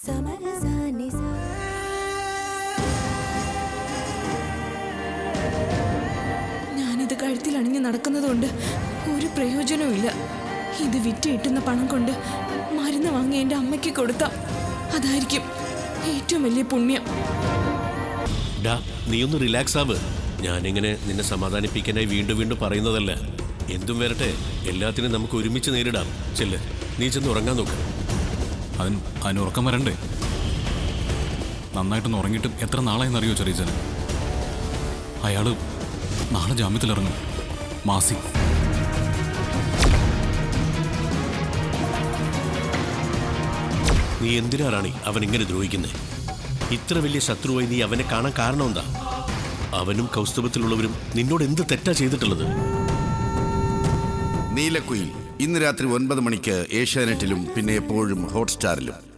ഞാനിത് കഴുത്തിൽ അണിഞ്ഞ് നടക്കുന്നതുകൊണ്ട് ഒരു പ്രയോജനവും ഇല്ല ഇത് വിറ്റ് കിട്ടുന്ന പണം കൊണ്ട് മരുന്ന് വാങ്ങി എൻ്റെ അമ്മയ്ക്ക് കൊടുത്ത അതായിരിക്കും ഏറ്റവും വലിയ പുണ്യം ഡാ നീ ഒന്ന് റിലാക്സ് ആവ് ഞാനിങ്ങനെ നിന്നെ സമാധാനിപ്പിക്കാനായി വീണ്ടും വീണ്ടും പറയുന്നതല്ല എന്തും വരട്ടെ എല്ലാത്തിനും നമുക്ക് ഒരുമിച്ച് നേരിടാം ചെല്ല് നീ ചെന്ന് ഉറങ്ങാൻ നോക്ക് അതിന് അതിന് ഉറക്കം വരണ്ടേ നന്നായിട്ടൊന്ന് ഉറങ്ങിയിട്ട് എത്ര നാളായെന്നറിയോ ചെറിയച്ചന് അയാള് നാളെ ജാമ്യത്തിലിറങ്ങും മാസി നീ എന്തിനാ റാണി അവൻ ഇങ്ങനെ ദ്രോഹിക്കുന്നത് ഇത്ര വലിയ ശത്രുവായി നീ അവനെ കാണാൻ കാരണം എന്താ അവനും കൗസ്തുഭത്തിലുള്ളവരും നിന്നോട് എന്ത് തെറ്റാ ചെയ്തിട്ടുള്ളത് നീലക്കുയിൽ ഇന്ന് രാത്രി ഒൻപത് മണിക്ക് ഏഷ്യാനെറ്റിലും പിന്നെ എപ്പോഴും ഹോട്ട്സ്റ്റാറിലും